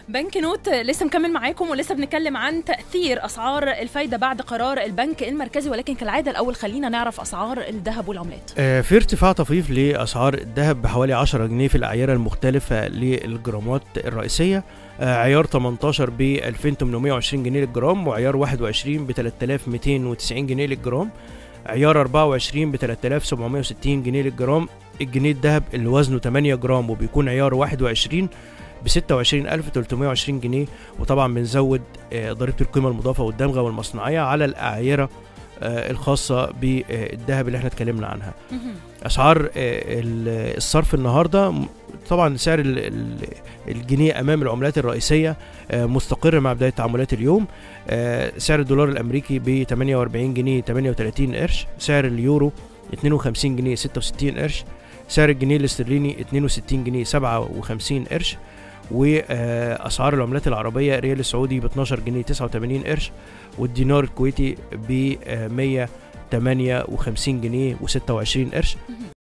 بنك نوت لسه مكمل معاكم ولسه بنتكلم عن تأثير أسعار الفايدة بعد قرار البنك المركزي ولكن كالعادة الأول خلينا نعرف أسعار الذهب والعملات آه، في ارتفاع طفيف لأسعار الذهب بحوالي 10 جنيه في الأعيرة المختلفة للجرامات الرئيسية آه، عيار 18 ب 2820 جنيه للجرام وعيار 21 ب 3290 جنيه للجرام عيار 24 ب 3760 جنيه للجرام الجنيه الذهب اللي وزنه 8 جرام وبيكون عيار 21 ب 26320 جنيه وطبعا بنزود آه، ضريبه القيمه المضافه والدمغه والمصنعيه على الاعيره آه، الخاصه بالذهب اللي احنا اتكلمنا عنها مهم. اسعار آه، ال- الصرف النهارده م- طبعا سعر ال- ال- الجنيه امام العملات الرئيسيه آه، مستقر مع بدايه تعاملات اليوم آه، سعر الدولار الامريكي ب 48 جنيه 38 قرش سعر اليورو 52 جنيه 66 قرش سعر الجنيه الاسترليني 62 جنيه 57 قرش واسعار العملات العربيه ريال السعودي ب 12 جنيه 89 قرش والدينار الكويتي ب 158 جنيه و26 قرش